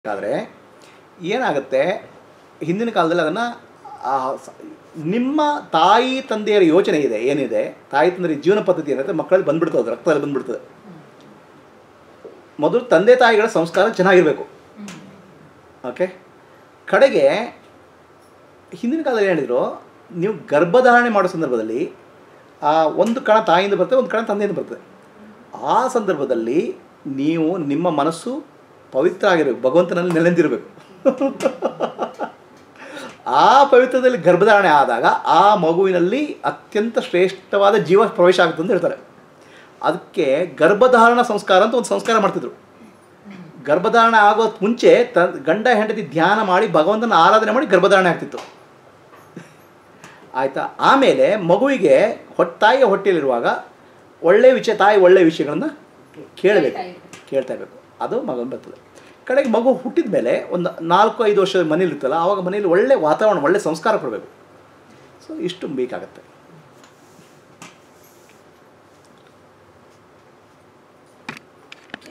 ಆದರೆ ಏನಾಗುತ್ತೆ ಹಿಂದಿನ ಕಾಲದಲ್ಲಿ ಅದನ್ನು ನಿಮ್ಮ ತಾಯಿ ತಂದೆಯರ ಯೋಚನೆ ಇದೆ ಏನಿದೆ ತಾಯಿ ತಂದೆಯ ಜೀವನ ಪದ್ಧತಿ ಏನಿದೆ ಮಕ್ಕಳಲ್ಲಿ ಬಂದ್ಬಿಡ್ತದೆ ಅದು ರಕ್ತದಲ್ಲಿ ಬಂದ್ಬಿಡ್ತದೆ ಮೊದಲು ತಂದೆ ತಾಯಿಗಳ ಸಂಸ್ಕಾರ ಚೆನ್ನಾಗಿರಬೇಕು ಓಕೆ ಕಡೆಗೆ ಹಿಂದಿನ ಕಾಲದಲ್ಲಿ ಏನು ಹೇಳಿದ್ರು ನೀವು ಗರ್ಭಧಾರಣೆ ಮಾಡೋ ಸಂದರ್ಭದಲ್ಲಿ ಆ ಒಂದು ಕಣ ತಾಯಿಯಿಂದ ಬರ್ತದೆ ಒಂದು ಕಣ ತಂದೆಯಿಂದ ಬರ್ತದೆ ಆ ಸಂದರ್ಭದಲ್ಲಿ ನೀವು ನಿಮ್ಮ ಮನಸ್ಸು ಪವಿತ್ರ ಆಗಿರಬೇಕು ಭಗವಂತನಲ್ಲಿ ನೆಲೆಂದಿರಬೇಕು ಆ ಪವಿತ್ರದಲ್ಲಿ ಗರ್ಭಧಾರಣೆ ಆದಾಗ ಆ ಮಗುವಿನಲ್ಲಿ ಅತ್ಯಂತ ಶ್ರೇಷ್ಠವಾದ ಜೀವ ಪ್ರವೇಶ ಆಗುತ್ತೆ ಅಂತ ಹೇಳ್ತಾರೆ ಅದಕ್ಕೆ ಗರ್ಭಧಾರಣ ಸಂಸ್ಕಾರ ಅಂತ ಒಂದು ಸಂಸ್ಕಾರ ಮಾಡ್ತಿದ್ರು ಗರ್ಭಧಾರಣೆ ಆಗೋ ಮುಂಚೆ ತ ಗಂಡ ಹೆಂಡತಿ ಧ್ಯಾನ ಮಾಡಿ ಭಗವಂತನ ಆರಾಧನೆ ಮಾಡಿ ಗರ್ಭಧಾರಣೆ ಆಗ್ತಿತ್ತು ಆಯಿತಾ ಆಮೇಲೆ ಮಗುವಿಗೆ ಹೊಟ್ಟೆ ತಾಯಿಯ ಹೊಟ್ಟೆಯಲ್ಲಿರುವಾಗ ಒಳ್ಳೆಯ ವಿಷಯ ತಾಯಿ ಒಳ್ಳೆಯ ವಿಷಯಗಳನ್ನು ಕೇಳಬೇಕು ಕೇಳ್ತಾ ಇರಬೇಕು ಅದು ಮಗನ ಬರ್ತದೆ ಕಡೆಗೆ ಮಗು ಹುಟ್ಟಿದ ಮೇಲೆ ಒಂದು ನಾಲ್ಕು ಐದು ವರ್ಷದ ಮನೇಲಿ ಇರ್ತಲ್ಲ ಆವಾಗ ಮನೇಲಿ ಒಳ್ಳೆ ವಾತಾವರಣ ಒಳ್ಳೆ ಸಂಸ್ಕಾರ ಕೊಡಬೇಕು ಸೊ ಇಷ್ಟು ಬೇಕಾಗತ್ತೆ